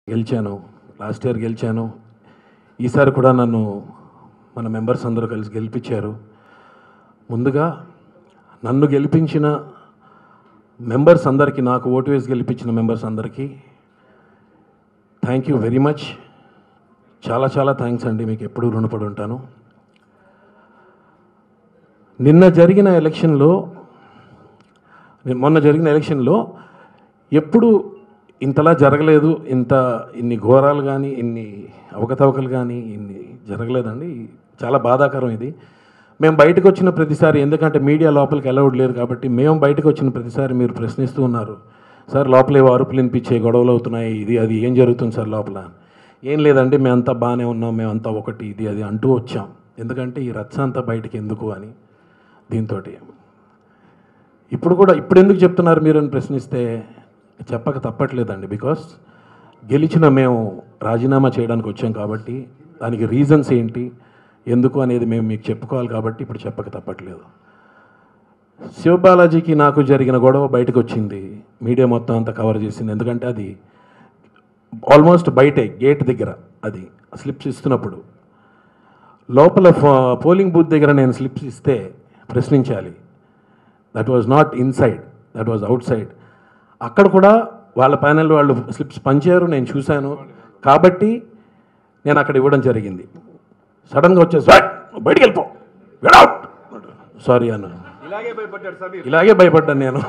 గెలిచాను last year గెలిచాను ఈసారి కూడా నన్ను మన మెంబర్స్ అందరూ కలిసి గెలిపించారు ముందుగా నన్ను గెలిపించిన మెంబర్స్ అందరికీ నాకు ఓటు వేసి గెలిపించిన మెంబర్స్ అందరికీ థ్యాంక్ యూ వెరీ మచ్ చాలా చాలా థ్యాంక్స్ అండి మీకు ఎప్పుడూ రుణపడి ఉంటాను నిన్న జరిగిన ఎలక్షన్లో మొన్న జరిగిన ఎలక్షన్లో ఎప్పుడు ఇంతలా జరగలేదు ఇంత ఇన్ని ఘోరాలు కానీ ఇన్ని అవకతవకలు కానీ ఇన్ని జరగలేదండి చాలా బాధాకరం ఇది మేము బయటకు వచ్చిన ప్రతిసారి ఎందుకంటే మీడియా లోపలికి అలౌడ్ లేదు కాబట్టి మేము బయటకు వచ్చిన ప్రతిసారి మీరు ప్రశ్నిస్తూ ఉన్నారు సార్ లోపలే అరుపులు వినిపించే గొడవలు అవుతున్నాయి ఇది అది ఏం జరుగుతుంది సార్ లోపల ఏం లేదండి మేమంతా బాగానే ఉన్నాం మేమంతా ఒకటి ఇది అది అంటూ వచ్చాం ఎందుకంటే ఈ రచ్చ అంతా బయటికి ఎందుకు అని దీంతో ఇప్పుడు కూడా ఇప్పుడు ఎందుకు చెప్తున్నారు మీరు అని ప్రశ్నిస్తే చెప్పక తప్పట్లేదండి బికాస్ గెలిచిన మేము రాజీనామా చేయడానికి వచ్చాం కాబట్టి దానికి రీజన్స్ ఏంటి ఎందుకు అనేది మేము మీకు చెప్పుకోవాలి కాబట్టి ఇప్పుడు చెప్పక తప్పట్లేదు శివబాలాజీకి నాకు జరిగిన గొడవ బయటకు వచ్చింది మీడియా మొత్తం అంతా కవర్ చేసింది ఎందుకంటే అది ఆల్మోస్ట్ బయటే గేట్ దగ్గర అది స్లిప్స్ ఇస్తున్నప్పుడు లోపల ఫో- పోలింగ్ బూత్ దగ్గర నేను స్లిప్స్ ఇస్తే ప్రశ్నించాలి that was not inside that was outside అక్కడ కూడా వాళ్ళ ప్యానెల్ వాళ్ళు స్లిప్స్ పంచారు నేను చూశాను కాబట్టి నేను అక్కడ ఇవ్వడం జరిగింది సడన్గా వచ్చేసి "సార్, నువ్వు బయటికి వెళ్ళిపో అవుట్ సారీ అన్న ఇలాగే భయపడ్డాడు సమీర్ ఇలాగే భయపడ్డాను నేను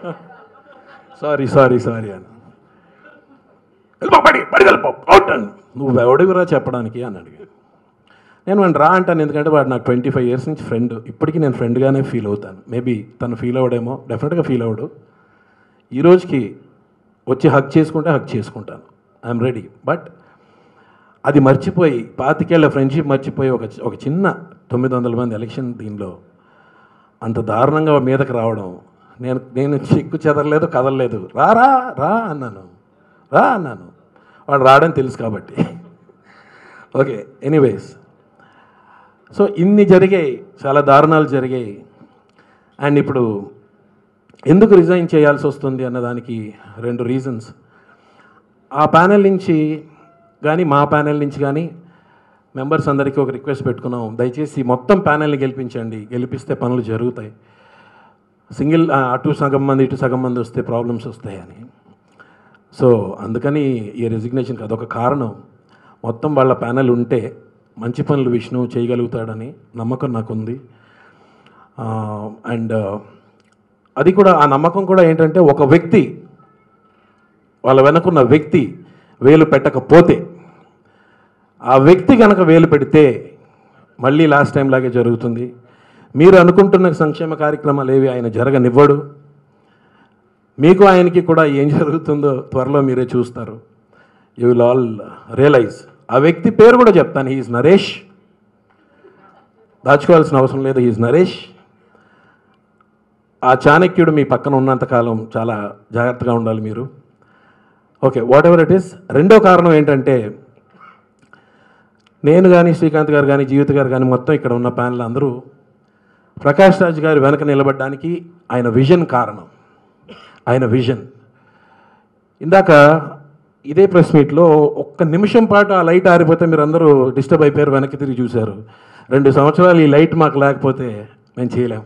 సారీ సారీ సారీ అన్న వెళ్ళిపో బయటికి బయటికి వెళ్ళిపో అవుట్ అన్న నువ్వు ఎవడివిరా చెప్పడానికి అని అడిగాను నేను వాడిని రా అంటాను ఎందుకంటే వాడు నాకు ట్వంటీ ఫైవ్ ఇయర్స్ నుంచి ఫ్రెండ్ ఇప్పటికీ నేను ఫ్రెండ్గానే ఫీల్ అవుతాను మేబీ తను ఫీల్ అవ్వడేమో డెఫినెట్గా ఫీల్ అవ్వడు ఈ రోజుకి వచ్చి హక్ చేసుకుంటే హక్ చేసుకుంటాను ఐఎమ్ రెడీ బట్ అది మర్చిపోయి పాతికేళ్ల ఫ్రెండ్షిప్ మర్చిపోయి ఒక ఒక చిన్న తొమ్మిది వందల మంది ఎలక్షన్ దీనిలో అంత దారుణంగా మీదకి రావడం నేను నేను చిక్కు చెదరలేదు కదలలేదు రా రా రా అన్నాను రా అన్నాను వాడు రావడం తెలుసు కాబట్టి ఓకే ఎనీవేస్ సో ఇన్ని జరిగాయి చాలా దారుణాలు జరిగాయి అండ్ ఇప్పుడు ఎందుకు రిజైన్ చేయాల్సి వస్తుంది అన్నదానికి రెండు రీజన్స్ ఆ ప్యానెల్ నుంచి కానీ మా ప్యానెల్ నుంచి కానీ మెంబర్స్ అందరికీ ఒక రిక్వెస్ట్ పెట్టుకున్నాం దయచేసి మొత్తం ప్యానెల్ని గెలిపించండి గెలిపిస్తే పనులు జరుగుతాయి సింగిల్ ఆ, అటు సగం మంది ఇటు సగం మంది వస్తే ప్రాబ్లమ్స్ వస్తాయని సో అందుకని ఈ రెసిగ్నేషన్కి అదొక కారణం మొత్తం వాళ్ళ ప్యానెల్ ఉంటే మంచి పనులు విష్ణు చేయగలుగుతాడని నమ్మకం నాకుంది అండ్ అది కూడా ఆ నమ్మకం కూడా ఏంటంటే ఒక వ్యక్తి వాళ్ళ వెనకున్న వ్యక్తి వేలు పెట్టకపోతే ఆ వ్యక్తి కనుక వేలు పెడితే మళ్ళీ లాస్ట్ టైం లాగే జరుగుతుంది మీరు అనుకుంటున్న సంక్షేమ కార్యక్రమాలు ఏవి ఆయన జరగనివ్వడు మీకు ఆయనకి కూడా ఏం జరుగుతుందో త్వరలో మీరే చూస్తారు యూ విల్ ఆల్ రియలైజ్ ఆ వ్యక్తి పేరు కూడా చెప్తాను హీఈస్ నరేష్ దాచుకోవాల్సిన అవసరం లేదు హీఈస్ నరేష్ ఆ చాణక్యుడు మీ పక్కన ఉన్నంతకాలం చాలా జాగ్రత్తగా ఉండాలి మీరు okay whatever it is రెండో కారణం ఏంటంటే నేను కానీ శ్రీకాంత్ గారు కానీ జీవిత గారు కానీ మొత్తం ఇక్కడ ఉన్న ప్యానల్ అందరూ ప్రకాష్ రాజ్ గారి వెనక నిలబడడానికి ఆయన విజన్ కారణం ఆయన విజన్ ఇందాక ఇదే ప్రెస్ మీట్లో ఒక్క నిమిషం పాటు ఆ లైట్ ఆరిపోతే మీరు అందరూ డిస్టర్బ్ అయిపోయారు వెనక్కి తిరిగి చూశారు రెండు సంవత్సరాలు ఈ లైట్ మాకు లేకపోతే మేము చేయలేం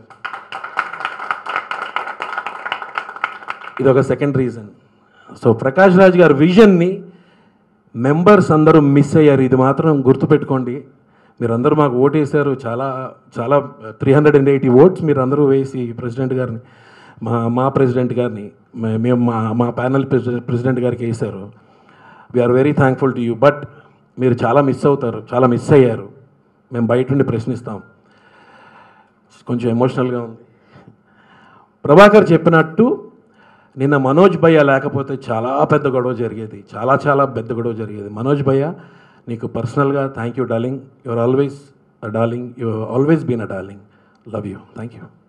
ఇది ఒక second reason so Prakash Raj గారి విజన్ని మెంబర్స్ అందరూ మిస్ అయ్యారు ఇది మాత్రం గుర్తుపెట్టుకోండి మీరందరూ మాకు ఓటేశారు చాలా చాలా three hundred and eighty votes మీరు అందరూ వేసి ప్రెసిడెంట్ గారిని మా మా ప్రెసిడెంట్ గారిని మే- మేము మా మా ప్యానల్ ప్రెసిడెంట్ ప్రెసిడెంట్ గారికి వేశారు we're very thankful to you but మీరు చాలా మిస్ అవుతారు చాలా మిస్ అయ్యారు మేము బయట నుండి ప్రశ్నిస్తాం కొంచెం ఎమోషనల్గా ఉంది ప్రభాకర్ చెప్పినట్టు నిన్న మనోజ్ భయ్య లేకపోతే చాలా పెద్ద గొడవ జరిగేది చాలా చాలా పెద్ద గొడవ జరిగేది మనోజ్ భయ్య నీకు పర్సనల్గా thank you darling your always a darling you always been a darling love you thank you